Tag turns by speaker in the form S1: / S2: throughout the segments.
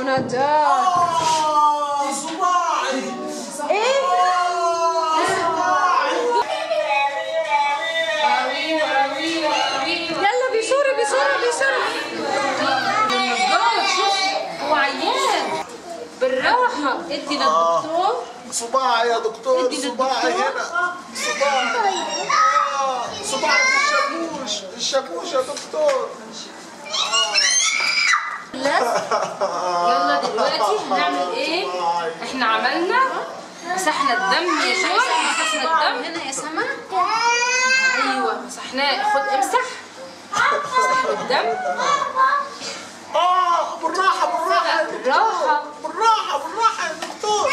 S1: نجاة
S2: آه صباعي
S1: ايه يلا بسرعة بسرعة بسرعة نجاة شوف هو عيان بالراحة ادي للدكتور
S2: صباعي يا دكتور
S1: ادي
S2: صباعي
S1: للدكتور.
S2: هنا صباعي آه، صباعي في الشاكوش الشاكوش يا دكتور
S1: يلا دلوقتي هنعمل ايه؟ احنا عملنا مسحنا الدم يا جوي مسحنا الدم
S3: هنا يا سما
S1: ايوه مسحناه خد امسح مسحنا الدم
S2: اه بالراحة بالراحة يا دكتور
S1: بالراحة.
S2: بالراحة بالراحة يا دكتور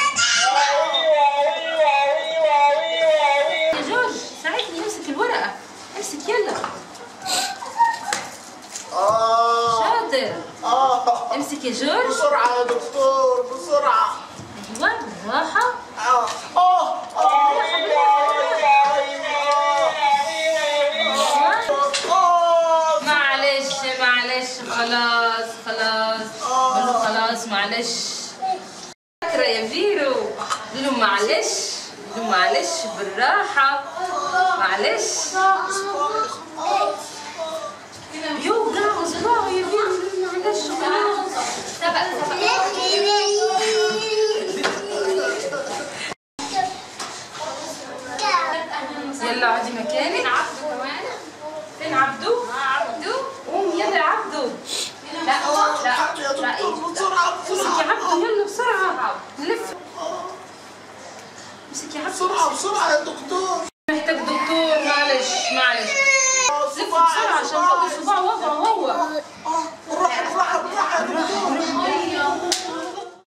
S1: يا جورج ساعدني امسك الورقة امسك يلا
S2: اه
S1: شاطر
S2: اه
S1: امسك يا جورج
S2: بسرعة يا دكتور بسرعة
S1: ايوه بالراحة
S2: اه اه اه آه.
S1: معلش معلش خلاص خلاص قول له خلاص معلش فاكرة يا فيرو قول له معلش قول له معلش بالراحة معلش يوجع صباعه يا فيرو معلش خلاص سبق سبق يلا اقعدي مكانك
S3: عبده كمان
S1: فين عبدو؟
S3: عبده
S1: قوم يلا يا عبدو لا هو لا
S2: حاجة يا
S1: لا
S2: دكتور
S1: ايه
S2: بسرعة
S1: امسك يا
S2: بسرعة
S1: عبدو يلا بسرعة لف امسك يا عبدو
S2: بسرعة بسرعة يا دكتور
S1: محتاج دكتور معلش معلش
S2: آه،
S1: لف بسرعة عشان خاطر صباعه وجعه هو